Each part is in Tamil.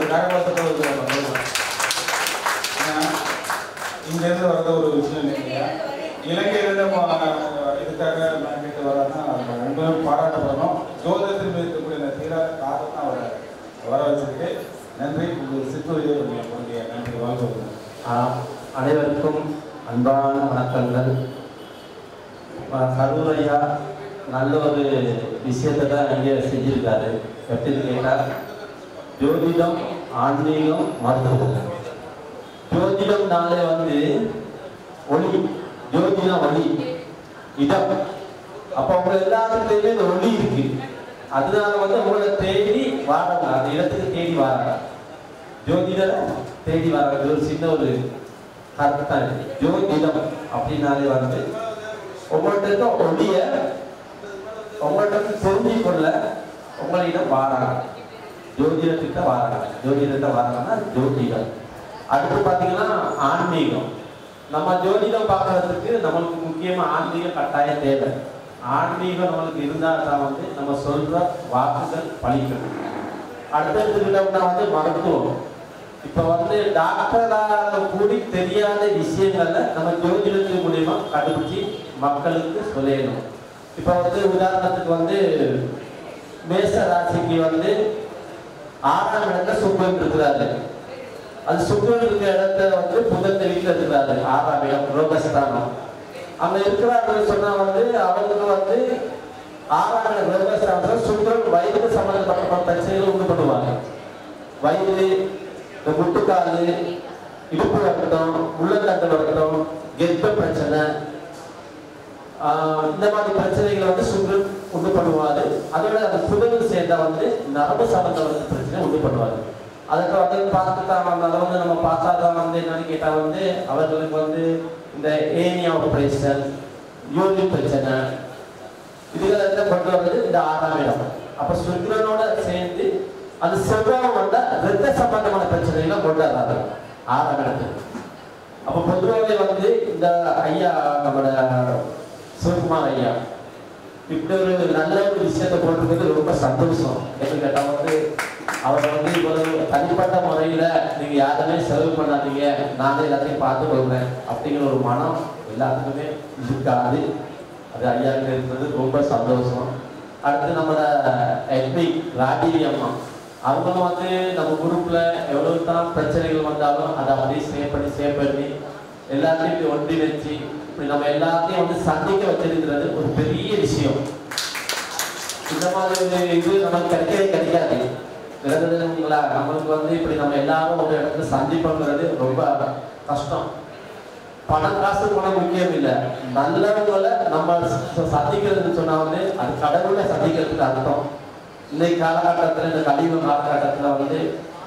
கரகோஷத்தோடு இருக்கிறாங்க ஏன்னா இங்கேருந்து வரத ஒரு விஷயம் இல்லைங்க இலங்கையிலிருந்து ம- இதுக்காக நான் கேட்டு வரான்னா அது ரொம்பவே பாராட்டப்படணும் ஜோதிடத்தில் மீது இருக்கக்கூடிய இந்த தீராத காரணம் அவரை வர வச்சிருக்கு நன்றி உங்கள் சிற்றுரையை உங்களுடைய நன்றி வாழ்க்கை ஆஹ் அனைவருக்கும் அன்பான வணக்கங்கள் ஆஹ் கரூர் ஐயா நல்ல ஒரு விஷயத்தை தான் இங்கே செஞ்சிருக்காரு எப்படின்னு கேட்டால் ஜோதிடம் ஆன்மீகம் மருத்துவம் ஜோதிடம்னாலே வந்து ஒளி ஜோதிடம் ஒளி இடம் அப்போ உங்க எல்லாத்துக்குமே இந்த ஒளி இருக்கு அதனால வந்து உங்களை தேடி வாராங்க அந்த இடத்துக்கு தேடி வராங்க ஜோதிடர் தேடி வராங்க இது ஒரு சின்ன ஒரு கருத்து தான் இது. ஜோதிடம் அப்படின்னாலே வந்து உங்கள்கிட்ட இருக்க ஒளிய உங்கள்கிட்ட இருந்து தெரிஞ்சு கொள்ள உங்களிடம் வாராங்க ஜோதிடத்திட்ட வாராங்க ஜோதிடத்தை வராங்கன்னா ஜோதிடம் அடுத்து பார்த்தீங்கன்னா ஆன்மீகம் நம்ம ஜோதிடம் பார்க்கறதுக்கு நம்மளுக்கு முக்கியமா ஆன்மீகம் கட்டாயம் தேவை ஆன்மீகம் நம்மளுக்கு இருந்தால் தான் வந்து நம்ம சொல்ற வாக்குகள் பலிக்கும் அடுத்து எடுத்துக்கிட்டோம்னா வந்து மருத்துவம் இப்போ வந்து டாக்டரால கூடி தெரியாத விஷயங்களை நம்ம ஜோதிடத்தின் மூலியமா கண்டுபிடிச்சி மக்களுக்கு சொல்லணும் இப்போ வந்து உதாரணத்துக்கு வந்து மேச ராசிக்கு வந்து ஆறாம் இடத்துல சுக்கரன் இருக்கிறாரு அது சுக்கரன் இருக்கிற இடத்துல வந்து புதன் வீட்டில் இருக்கிறாரு ஆறாம் இடம் ரோகஸ்தானம் அங்க இருக்கிறாருன்னு சொன்னா வந்து அவங்களுக்கு வந்து ஆறாம் இடம் ரோகஸ்தானத்தில் சுக்கரன் வயதுக்கு சம்பந்தப்பட்ட பிரச்சனைகள் உண்டு பண்ணுவாங்க வயிறு இந்த முட்டுக்கால் இடுப்பு வரட்டும் உள்ளங்காட்டு வரட்டும் கெப்ப பிரச்சனை ஆஹ் இந்த மாதிரி பிரச்சனைகளை வந்து சுகர் உண்டு பண்ணுவாரு அதோட அந்த புதல் சேர்ந்தா வந்து நரம்பு சம்பந்தப்பட்ட பிரச்சனை உண்டு பண்ணுவாரு அதுக்கு வந்து பார்த்துட்டா வந்து அதை வந்து நம்ம பார்த்தா தான் வந்து என்னன்னு கேட்டா வந்து அவர்களுக்கு வந்து இந்த ஏனியா ஆபரேஷன் யூரின் பிரச்சனை இதுகளெல்லாம் கொண்டு வர்றது இந்த ஆறாம் இடம் அப்ப சுக்கிரனோட சேர்ந்து அந்த செவ்வாய் வந்தா ரத்த சம்பந்தமான பிரச்சனைகளை கொண்டு வர்றாரு ஆறாம் இடத்துக்கு அப்ப பொதுவாகவே வந்து இந்த ஐயா நம்மளோட சிவகுமார் ஐயா இப்படி ஒரு நல்ல ஒரு விஷயத்தை போட்டிருக்கிறது ரொம்ப சந்தோஷம் என்ன கேட்டா வந்து அவர் வந்து இவ்வளவு தனிப்பட்ட முறையில நீங்க யாருமே செலவு பண்ணாதீங்க நானே எல்லாத்தையும் பார்த்து கொள்றேன் அப்படிங்கிற ஒரு மனம் எல்லாத்துக்குமே இருக்காது அது ஐயாவுக்கு இருக்கிறது ரொம்ப சந்தோஷம் அடுத்து நம்மளோட எஸ்பி ராஜீவி அம்மா அவங்களும் வந்து நம்ம குரூப்ல எவ்வளவு தான் பிரச்சனைகள் வந்தாலும் அதை அப்படியே சேவ் பண்ணி சேவ் பண்ணி எல்லாத்தையும் இப்படி ஒன்றிணைச்சு இப்படி நம்ம எல்லாத்தையும் வந்து சந்திக்க வச்சிருக்கிறது ஒரு பெரிய விஷயம் இந்த மாதிரி ஒரு இது நமக்கு கிடைக்கவே கிடைக்காது பிறகுங்களா நம்மளுக்கு வந்து இப்படி நம்ம எல்லாரும் ஒரு இடத்துல சந்திப்போங்கிறது ரொம்ப கஷ்டம் பணம் காசு கூட முக்கியம் இல்லை நல்லவங்களை நம்ம ச- சந்திக்கிறதுன்னு சொன்னா வந்து அது கடவுளை சந்திக்கிறதுக்கு அர்த்தம் இன்னைக்கு காலகட்டத்தில் இந்த கழிவு காலகட்டத்தில் வந்து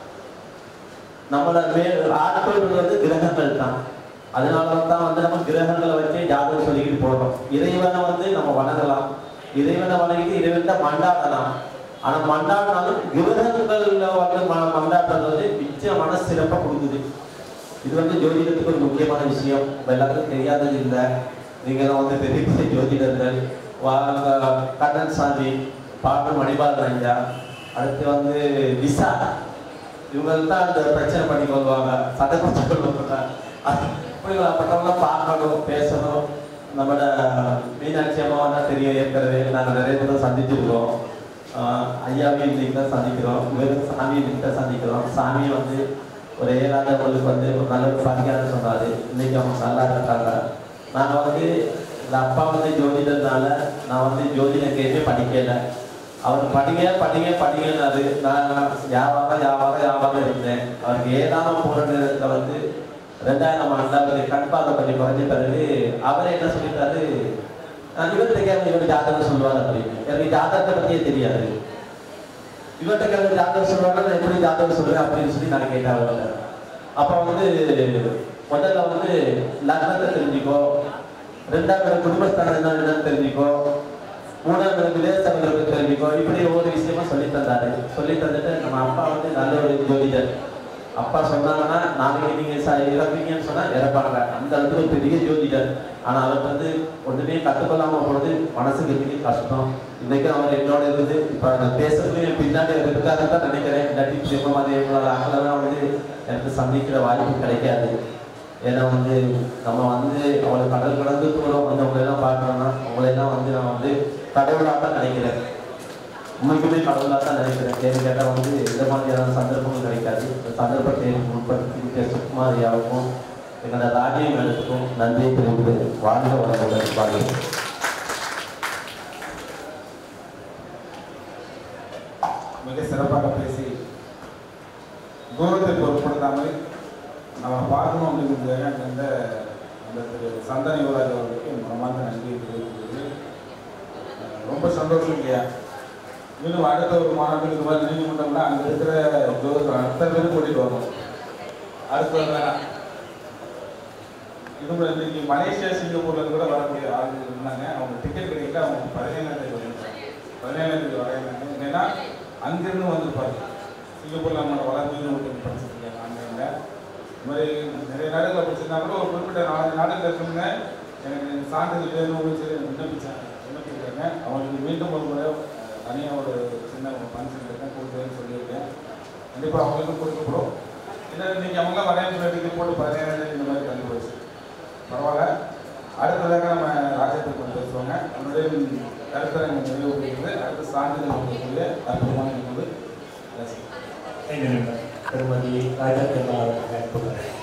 நம்மளோட மே ஆட்கள் வந்து கிரகங்கள் தான் அதனால தான் வந்து நம்ம கிரகங்களை வச்சு ஜாதகம் சொல்லிக்கிட்டு போறோம் இறைவனை வந்து நம்ம வணங்கலாம் இறைவனை வணங்கிட்டு இறைவன்கிட்ட மண்டாடலாம் ஆனா மண்டாடினாலும் கிரகங்கள்ல வந்து ம- மண்டாடுறது வந்து நிச்சயமான சிறப்பை கொடுக்குது இது வந்து ஜோதிடத்துக்கு ஒரு முக்கியமான விஷயம் இப்ப எல்லாத்துக்கும் தெரியாதது இல்லை நீங்க எல்லாம் வந்து பெரிய பெரிய ஜோதிடர்கள் வாங்க கண்ணன் சாமி பாட்டு மணிபாலன் ஐயா அடுத்து வந்து விசா இவங்க தான் அந்த பிரச்சனை பண்ணி கொள்வாங்க சண்டை பிடிச்சு கொள்வாங்க இப்படிப்பட்டவங்களாம் பார்க்கணும் பேசணும் நம்மளோட மீனாட்சி அம்மாவை தான் தெரியும் ஏற்கனவே நாங்கள் நிறைய தடவை சந்திச்சிருக்கோம் ஆஹ் ஐயாவையும் இன்னைக்கு தான் சந்திக்கிறோம் வெறும் சாமியை இன்னைக்கு தான் சந்திக்கிறோம் சாமி வந்து ஒரு ஏழாதவங்களுக்கு வந்து ஒரு நல்ல ஒரு பரிகாரம் சொன்னாரு இன்னைக்கு அவங்க நல்லா இருக்காங்க நாங்கள் வந்து எங்க அப்பா வந்து ஜோதிடர்னால நான் வந்து ஜோதிடம் கேட்டு படிக்கல அவர் படிங்க படிங்க படிங்கன்னாரு நான் வியாபாரம் வியாபாரம் வியாபாரம் இருந்தேன் அவருக்கு ஏழாம போற நேரத்தில் வந்து ரெண்டாயிரம் ஆண்டாவது கண் பார்வை கொஞ்சம் குறைஞ்ச பிறகு அவர் என்ன சொல்லிட்டாரு நான் இவர்கிட்ட கேட்க இவர் ஜாதகம் சொல்லுவார் அப்படின்னு எனக்கு ஜாதகத்தை பத்தியே தெரியாது இவர்கிட்ட கேட்க ஜாதகம் சொல்லுவாங்க நான் எப்படி ஜாதகம் சொல்லுவேன் அப்படின்னு சொல்லி நான் கேட்டேன் அவர்கிட்ட அப்போ வந்து முதல்ல வந்து லக்னத்தை தெரிஞ்சுக்கோ ரெண்டாவது இடம் குடும்பஸ்தானம் என்ன என்னன்னு தெரிஞ்சுக்கோ மூணாவது இடம் விதேசங்களுக்கு தெரிஞ்சுக்கோ இப்படி ஒவ்வொரு விஷயமா சொல்லி தந்தாரு சொல்லி தந்துட்டு நம்ம அப்பா வந்து நல்ல ஒரு ஜோதிடர் அப்பா சொன்னாங்கன்னா நாளைக்கு நீங்க ச- இறப்பீங்கன்னு சொன்னா இறப்பாங்க அந்த அளவுக்கு ஒரு பெரிய ஜோதிடர் ஆனா அவருக்கு வந்து ஒண்ணுமே கத்துக்கொள்ளாம போனது மனசுக்கு பெரிய கஷ்டம் இன்னைக்கு அவர் என்னோட இருந்து இப்போ நான் பேசுறது என் பின்னாடி அவர் இருக்காருன்னு தான் நினைக்கிறேன் இல்லாட்டி சிவ மாதிரி எங்களோட ஆக்களெல்லாம் வந்து எனக்கு சந்திக்கிற வாய்ப்பு கிடைக்காது ஏன்னா வந்து நம்ம வந்து அவளை கடல் கடந்து தூரம் வந்து அவங்களை எல்லாம் பார்க்கணும்னா அவங்களெல்லாம் வந்து நான் வந்து கடவுளாக தான் நினைக்கிறேன் உண்மைக்குமே கடவுளாக தான் நினைக்கிறேன் ஏன்னு கேட்டால் வந்து எந்த மாதிரியான சந்தர்ப்பமும் கிடைக்காது இந்த சந்தர்ப்பத்தை உட்படுத்தி சுக்குமாரியாவுக்கும் எங்களோட ராஜ்யம் மேடத்துக்கும் நன்றியை தெரிவித்து வாழ்ந்த வளமுடன் பாருங்கள் மிக சிறப்பாக பேசி தூரத்தை பொருட்படுத்தாமல் நம்ம பார்க்கணும் அப்படிங்கிறதுக்காக அங்கே இருந்த அந்த திரு சந்தன யுவராஜ் அவர்களுக்கு என் மனமார்ந்த நன்றியை தெரிவிக்கிறது அஹ் ரொம்ப சந்தோஷம் இல்லையா இன்னும் அடுத்த ஒரு மாநாட்டுக்கு இது மாதிரி நீதிமன்றம்னா அங்கே இருக்கிற ஜோதிடர் அத்தனை பேரும் கூட்டிகிட்டு வரணும் அடுத்து வரலாம் இது கூட இன்னைக்கு மலேசியா சிங்கப்பூர்ல இருந்து கூட வரக்கூடிய ஆளுங்க இருந்தாங்க அவங்க டிக்கெட் கிடைக்கல அவங்க பதினேழாம் தேதி வந்திருக்காங்க பதினேழாம் தேதி வரையினாங்க ஏன்னா அங்கிருந்து வந்திருப்பாரு சிங்கப்பூர்ல நம்ம வளர்ந்து ஒருத்தர் படிச்சிருக்காங்க ஆன்லைன்ல இந்த மாதிரி நிறைய நாடுகளில் படிச்சிருந்தா கூட ஒரு குறிப்பிட்ட நாலு நாடுகளில் இருக்கவங்க எனக்கு சான்றிதழ் வேணும் அப்படின்னு சொல்லி விண்ணப்பிச்சாங்க விண்ணப்பிக்கிறாங்க அவங்களுக்கு மீண்டும் ஒரு முறை தனியாக ஒரு சின்ன ஒரு ஃபங்க்ஷன் இருக்கேன் கொடுக்குறேன்னு சொல்லியிருக்கேன் கண்டிப்பாக அவங்களுக்கும் கொடுக்கப்படும் இல்லை இன்னைக்கு அவங்க வரையம் டிக்கெட் போட்டு பதினேழாம் தேதி இந்த மாதிரி தள்ளி போச்சு பரவாயில்ல அடுத்ததாக நம்ம ராஜ்யத்தை கொண்டு பேசுவாங்க நம்மளுடைய கருத்தரங்க நிறைவு பெறுகிறது அடுத்து சான்றிதழ் கொடுக்கக்கூடிய அற்புதமான நிகழ்வு திருமதி ராஜா அவர்கள்